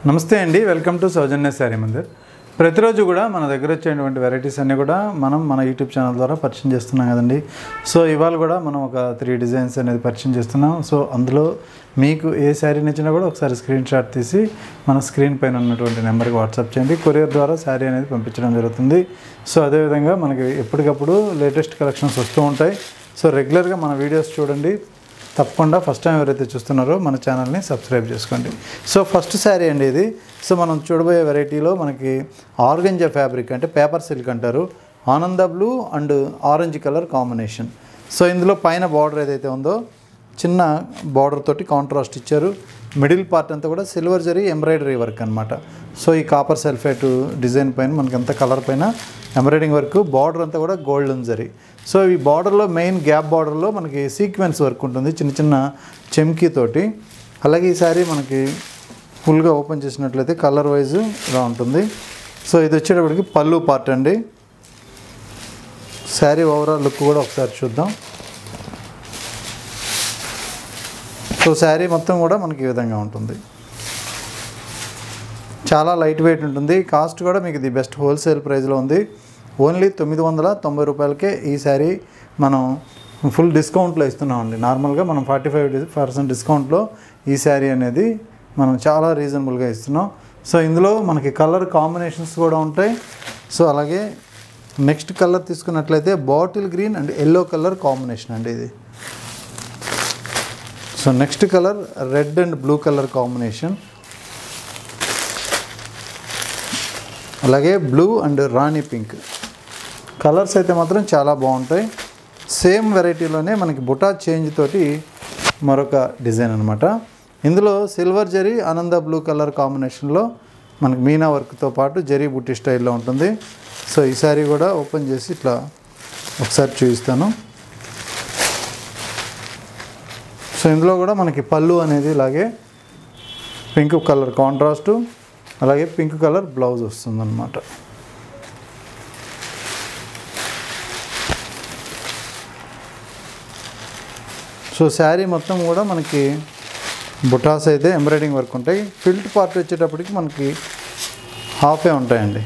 నమస్తే అండి welcome to Soujanya sari Mandir ప్రతిరోజు కూడా మన దగ్గర వచ్చేటువంటి వెరైటీస్ అన్నీ కూడా మనం మన యూట్యూబ్ ఛానల్ ద్వారా పరిచయం చేస్తున్నాం కదండి సో ఇవాళ కూడా మనం ఒక త్రీ డిజైన్స్ అనేది పరిచయం చేస్తున్నాం సో అందులో మీకు ఏ శారీ నచ్చినా కూడా ఒకసారి స్క్రీన్ షాట్ తీసి మన స్క్రీన్ పైన ఉన్నటువంటి నెంబర్కి వాట్సాప్ చేయండి కొరియర్ ద్వారా శారీ అనేది పంపించడం జరుగుతుంది సో అదేవిధంగా మనకి ఎప్పటికప్పుడు లేటెస్ట్ కలెక్షన్స్ వస్తూ ఉంటాయి సో రెగ్యులర్గా మన వీడియోస్ చూడండి తప్పకుండా ఫస్ట్ టైం ఎవరైతే చూస్తున్నారో మన ఛానల్ని సబ్స్క్రైబ్ చేసుకోండి సో ఫస్ట్ శారీ అండి ఇది సో మనం చూడబోయే వెరైటీలో మనకి ఆర్గంజా ఫ్యాబ్రిక్ అంటే పేపర్ సిల్క్ అంటారు ఆనంద blue and orange colour combination so ఇందులో పైన బార్డర్ ఏదైతే ఉందో చిన్న బార్డర్ తోటి కాంట్రాస్ట్ ఇచ్చారు మిడిల్ పార్ట్ అంతా కూడా సిల్వర్ జరీ ఎంబ్రాయిడరీ వర్క్ అనమాట సో ఈ కాపర్ సల్ఫేట్ డిజైన్ పైన మనకి అంత కలర్ పైన ఎంబ్రాయిడింగ్ వర్క్ బార్డర్ అంతా కూడా గోల్డెన్ జరీ సో ఈ బార్డర్లో మెయిన్ గ్యాప్ బార్డర్లో మనకి సీక్వెన్స్ వర్క్ ఉంటుంది చిన్న చిన్న చెమ్కీ తోటి అలాగే ఈ శారీ మనకి ఫుల్గా ఓపెన్ చేసినట్లయితే కలర్ వైజ్ ఇలా ఉంటుంది సో ఇది వచ్చేటప్పటికి పళ్ళు పార్ట్ అండి శారీ ఓవరాల్ లుక్ కూడా ఒకసారి చూద్దాం సో శారీ మొత్తం కూడా మనకి ఈ విధంగా ఉంటుంది చాలా లైట్ వెయిట్ ఉంటుంది కాస్ట్ కూడా మీకు ఇది బెస్ట్ హోల్సేల్ ప్రైస్లో ఉంది ఓన్లీ తొమ్మిది వందల తొంభై రూపాయలకే ఈ శారీ మనం ఫుల్ డిస్కౌంట్లో ఇస్తున్నామండి నార్మల్గా మనం ఫార్టీ ఫైవ్ పర్సెంట్ డిస్కౌంట్లో ఈ శారీ అనేది మనం చాలా రీజనబుల్గా ఇస్తున్నాం సో ఇందులో మనకి కలర్ కాంబినేషన్స్ కూడా ఉంటాయి సో అలాగే నెక్స్ట్ కలర్ తీసుకున్నట్లయితే bottle green and yellow colour combination అండి ఇది so next colour red and blue colour combination అలాగే blue and rani pink colours అయితే మాత్రం చాలా బాగుంటాయి సేమ్ వెరైటీలోనే మనకి బుటా చేంజ్ తోటి మరొక డిజైన్ అనమాట ఇందులో సిల్వర్ జరీ ఆనంద బ్లూ కలర్ కాంబినేషన్లో మనకి మీనా వర్క్తో పాటు జరీ బుట్టి స్టైల్లో ఉంటుంది సో ఈ సారీ కూడా ఓపెన్ చేసి ఇట్లా ఒకసారి చూపిస్తాను సో ఇందులో కూడా మనకి పళ్ళు అనేది ఇలాగే పింక్ కలర్ కాంట్రాస్టు అలాగే పింక్ కలర్ బ్లౌజ్ వస్తుందన్నమాట సో శారీ మొత్తం కూడా మనకి బుటాస్ అయితే ఎంబ్రాయిడింగ్ వర్క్ ఉంటాయి ఫిల్ట్ పార్ట్ వచ్చేటప్పటికి మనకి హాఫే ఉంటాయండి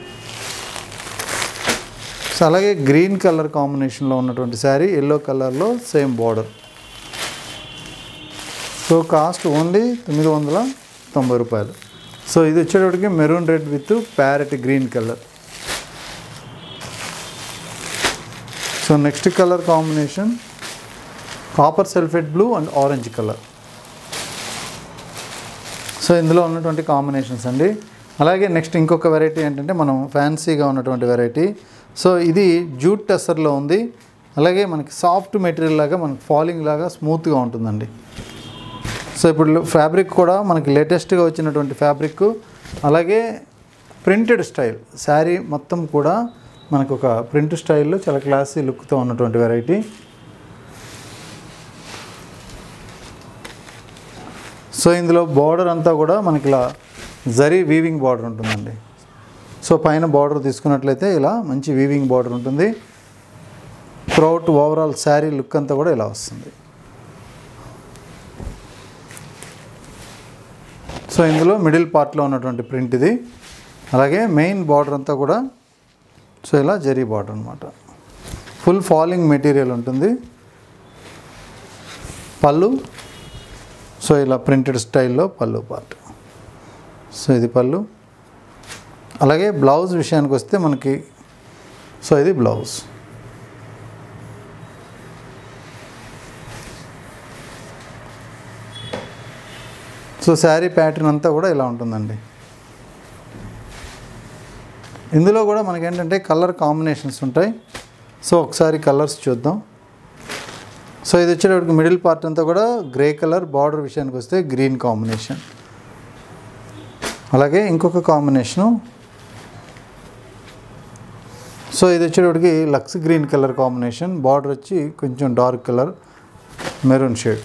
సో అలాగే గ్రీన్ కలర్ కాంబినేషన్లో ఉన్నటువంటి శారీ ఎల్లో కలర్లో same border so cost only తొమ్మిది వందల తొంభై రూపాయలు సో ఇది వచ్చేటప్పటికి maroon red with parrot green colour so next colour combination copper sulphate blue and orange colour so ఇందులో ఉన్నటువంటి కాంబినేషన్స్ అండి అలాగే నెక్స్ట్ ఇంకొక వెరైటీ ఏంటంటే మనం ఫ్యాన్సీగా ఉన్నటువంటి వెరైటీ సో ఇది జూట్ టెస్సర్లో ఉంది అలాగే మనకి సాఫ్ట్ మెటీరియల్ లాగా మనకి ఫాలింగ్ లాగా స్మూత్గా ఉంటుందండి సో ఇప్పుడు ఫ్యాబ్రిక్ కూడా మనకి లేటెస్ట్గా వచ్చినటువంటి ఫ్యాబ్రిక్ అలాగే ప్రింటెడ్ స్టైల్ శారీ మొత్తం కూడా మనకు ఒక ప్రింట్ స్టైల్లో చాలా క్లాసీ లుక్తో ఉన్నటువంటి వెరైటీ సో ఇందులో బార్డర్ అంతా కూడా మనకి ఇలా జరీ వీవింగ్ బార్డర్ ఉంటుందండి సో పైన బార్డర్ తీసుకున్నట్లయితే ఇలా మంచి వీవింగ్ బార్డర్ ఉంటుంది త్రౌట్ ఓవరాల్ శారీ లుక్ అంతా కూడా ఇలా వస్తుంది సో ఇందులో మిడిల్ పార్ట్లో ఉన్నటువంటి ప్రింట్ ఇది అలాగే మెయిన్ బార్డర్ అంతా కూడా సో ఇలా జరీ బార్డర్ అనమాట ఫుల్ ఫాలింగ్ మెటీరియల్ ఉంటుంది పళ్ళు సో ఇలా ప్రింటెడ్ స్టైల్లో పళ్ళు పార్ట్ సో ఇది పళ్ళు అలాగే బ్లౌజ్ విషయానికి వస్తే మనకి సో ఇది బ్లౌజ్ సో శారీ ప్యాటర్న్ అంతా కూడా ఇలా ఉంటుందండి ఇందులో కూడా మనకేంటంటే కలర్ కాంబినేషన్స్ ఉంటాయి సో ఒకసారి కలర్స్ చూద్దాం సో ఇది వచ్చేటప్పటికి మిడిల్ పార్ట్ అంతా కూడా గ్రే కలర్ బార్డర్ విషయానికి వస్తే గ్రీన్ కాంబినేషన్ అలాగే ఇంకొక కాంబినేషను సో ఇది వచ్చేటప్పటికి lux green colour combination border వచ్చి కొంచెం డార్క్ కలర్ మెరూన్ షేడ్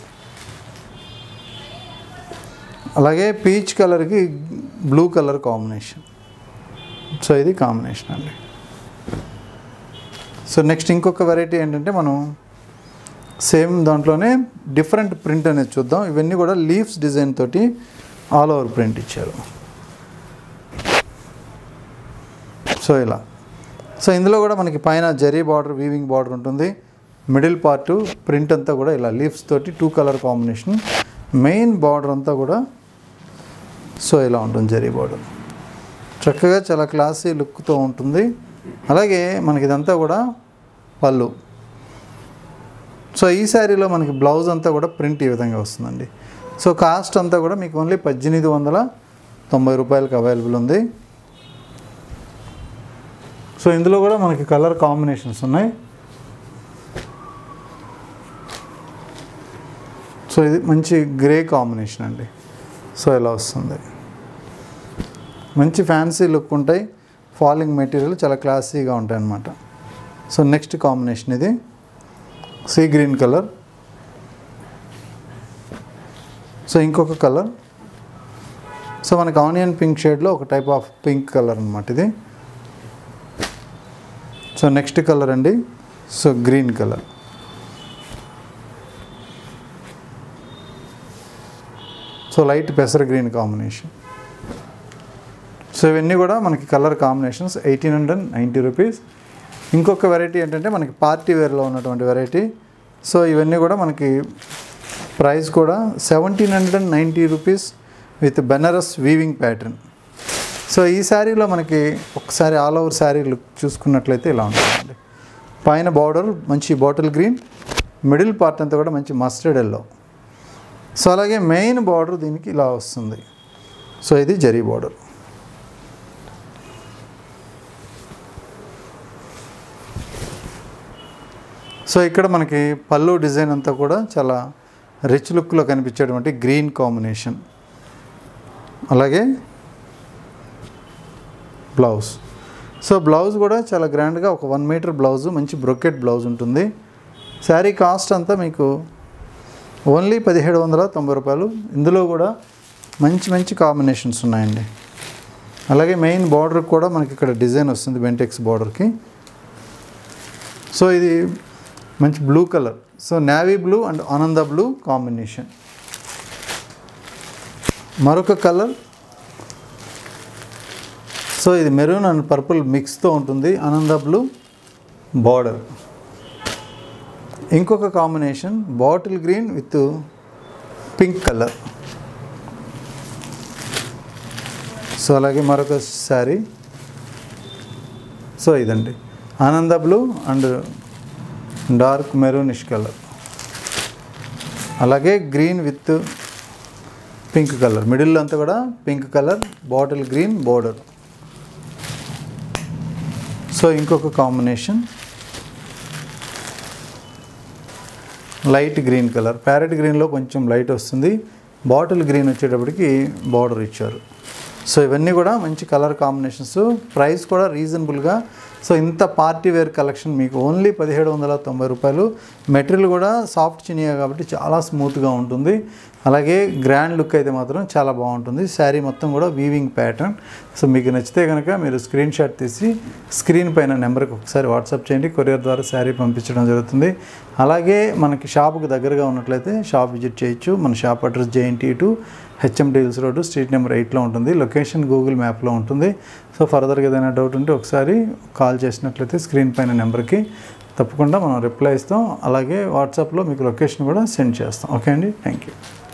అలాగే పీచ్ కలర్కి బ్లూ కలర్ కాంబినేషన్ సో ఇది కాంబినేషన్ అండి సో నెక్స్ట్ ఇంకొక వెరైటీ ఏంటంటే మనం సేమ్ దాంట్లోనే డిఫరెంట్ ప్రింట్ అనేది చూద్దాం ఇవన్నీ కూడా లీవ్స్ డిజైన్ తోటి ఆల్ ఓవర్ ప్రింట్ ఇచ్చారు సో ఇలా సో ఇందులో కూడా మనకి పైన జరీ బార్డర్ వీవింగ్ బార్డర్ ఉంటుంది మిడిల్ పార్ట్ ప్రింట్ అంతా కూడా ఇలా లీవ్స్ తోటి two colour combination main border అంతా కూడా సో ఇలా ఉంటుంది జరీ బార్డర్ చక్కగా చాలా క్లాసీ లుక్తో ఉంటుంది అలాగే మనకి ఇదంతా కూడా పళ్ళు సో ఈ శారీలో మనకి బ్లౌజ్ అంతా కూడా ప్రింట్ ఈ విధంగా వస్తుందండి సో కాస్ట్ అంతా కూడా మీకు ఓన్లీ పద్దెనిమిది వందల తొంభై రూపాయలకి అవైలబుల్ ఉంది సో ఇందులో కూడా మనకి కలర్ కాంబినేషన్స్ ఉన్నాయి సో ఇది మంచి గ్రే కాంబినేషన్ అండి సో ఇలా వస్తుంది మంచి ఫ్యాన్సీ లుక్ ఉంటాయి ఫాలింగ్ మెటీరియల్ చాలా క్లాసీగా ఉంటాయి అన్నమాట సో నెక్స్ట్ కాంబినేషన్ ఇది సీ గ్రీన్ కలర్ సో ఇంకొక కలర్ సో మనకి ఆనియన్ పింక్ షేడ్లో ఒక టైప్ ఆఫ్ పింక్ కలర్ అనమాట ఇది సో నెక్స్ట్ కలర్ అండి so green colour so light పెసర గ్రీన్ కాంబినేషన్ సో ఇవన్నీ కూడా మనకి colour combinations eighteen hundred ninety rupees ఇంకొక వెరైటీ ఏంటంటే మనకి పార్టీ వేర్లో ఉన్నటువంటి వెరైటీ సో ఇవన్నీ కూడా మనకి ప్రైస్ కూడా seventeen hundred ninety rupees with Banaras weaving pattern so ఈ శారీలో మనకి ఒకసారి ఆల్ ఓవర్ శారీ లుక్ చూసుకున్నట్లయితే ఇలా ఉంటుందండి పైన బార్డర్ మంచి బాటిల్ గ్రీన్ మిడిల్ పార్ట్ అంతా కూడా మంచి మస్టర్డ్ ఎల్లో సో అలాగే మెయిన్ బార్డర్ దీనికి ఇలా వస్తుంది సో ఇది జరీ బార్డర్ సో ఇక్కడ మనకి పళ్ళు డిజైన్ అంతా కూడా చాలా రిచ్ లుక్లో కనిపించేటువంటి గ్రీన్ కాంబినేషన్ అలాగే బ్లౌజ్ సో బ్లౌజ్ కూడా చాలా గ్రాండ్గా ఒక వన్ మీటర్ బ్లౌజ్ మంచి బ్రొకెట్ బ్లౌజ్ ఉంటుంది శారీ కాస్ట్ అంతా మీకు ఓన్లీ పదిహేడు వందల తొంభై రూపాయలు ఇందులో కూడా మంచి మంచి కాంబినేషన్స్ ఉన్నాయండి అలాగే మెయిన్ బార్డర్ కూడా మనకి ఇక్కడ డిజైన్ వస్తుంది బెంటెక్స్ బార్డర్కి సో ఇది మంచి blue colour so navy blue and ఆనంద బ్లూ కాంబినేషన్ మరొక కలర్ సో ఇది మెరూన్ అండ్ పర్పుల్ మిక్స్తో ఉంటుంది ఆనంద బ్లూ బార్డర్ ఇంకొక combination bottle green with pink colour so అలాగే మరొక శారీ సో ఇదండి ఆనంద blue and dark maroonish colour అలాగే green with pink colour middle అంతా కూడా pink colour bottle green border so ఇంకొక combination light green colour parrot గ్రీన్లో కొంచెం లైట్ వస్తుంది బాటిల్ గ్రీన్ వచ్చేటప్పటికి బార్డర్ ఇచ్చారు సో ఇవన్నీ కూడా మంచి కలర్ కాంబినేషన్స్ ప్రైస్ కూడా రీజనబుల్గా సో ఇంత పార్టీ వేర్ కలెక్షన్ మీకు ఓన్లీ పదిహేడు వందల తొంభై రూపాయలు మెటీరియల్ కూడా సాఫ్ట్ చినియా కాబట్టి చాలా స్మూత్గా ఉంటుంది అలాగే గ్రాండ్ లుక్ అయితే మాత్రం చాలా బాగుంటుంది శారీ మొత్తం కూడా వీవింగ్ ప్యాటర్న్ సో మీకు నచ్చితే కనుక మీరు స్క్రీన్ షాట్ తీసి స్క్రీన్ పైన నెంబర్కి ఒకసారి వాట్సాప్ చేయండి కొరియర్ ద్వారా శారీ పంపించడం జరుగుతుంది అలాగే మనకి షాప్కి దగ్గరగా ఉన్నట్లయితే షాప్ విజిట్ చేయొచ్చు మన shop address JNT to HM డీల్స్ రోడ్డు స్ట్రీట్ నెంబర్ ఎయిట్లో ఉంటుంది లొకేషన్ గూగుల్ మ్యాప్లో ఉంటుంది సో ఫర్దర్గా ఏదైనా డౌట్ ఉంటే ఒకసారి కాల్ చేసినట్లయితే స్క్రీన్ పైన నెంబర్కి తప్పకుండా మనం రిప్లై ఇస్తాం అలాగే వాట్సాప్లో మీకు లొకేషన్ కూడా సెండ్ చేస్తాం ఓకే అండి థ్యాంక్ యూ